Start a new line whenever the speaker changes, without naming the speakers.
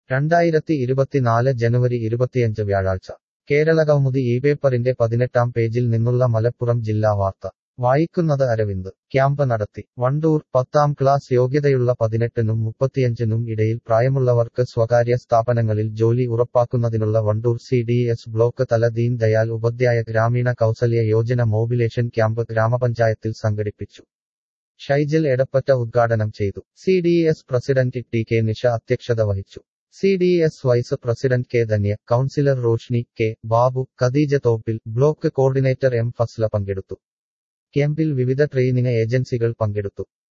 രണ്ടായിരത്തി ഇരുപത്തിനാല് ജനുവരി ഇരുപത്തിയഞ്ച് വ്യാഴാഴ്ച കേരളകൗമുദി ഈ പേപ്പറിന്റെ പതിനെട്ടാം പേജിൽ നിന്നുള്ള മലപ്പുറം ജില്ലാ വാർത്ത വായിക്കുന്നത് അരവിന്ദ് ക്യാമ്പ് നടത്തി വണ്ടൂർ പത്താം ക്ലാസ് യോഗ്യതയുള്ള പതിനെട്ടിനും മുപ്പത്തിയഞ്ചിനും ഇടയിൽ പ്രായമുള്ളവർക്ക് സ്വകാര്യ സ്ഥാപനങ്ങളിൽ ജോലി ഉറപ്പാക്കുന്നതിനുള്ള Wandoor C D S block തല ദീൻ ദയാൽ ഉപാധ്യായ ഗ്രാമീണ കൗസല്യ യോജന മോബിലേഷൻ ക്യാമ്പ് ഗ്രാമപഞ്ചായത്തിൽ സംഘടിപ്പിച്ചു ഷൈജൽ എടപ്പറ്റ ഉദ്ഘാടനം ചെയ്തു C D S president T K Nisha അധ്യക്ഷത വഹിച്ചു C D S vice president K Dhanya councillor Roshni K Babu Khadeeja Thoppil block coordinator M Fasla പങ്കെടുത്തു ക്യാമ്പിൽ വിവിധ ട്രെയിനിങ് ഏജൻസികൾ പങ്കെടുത്തു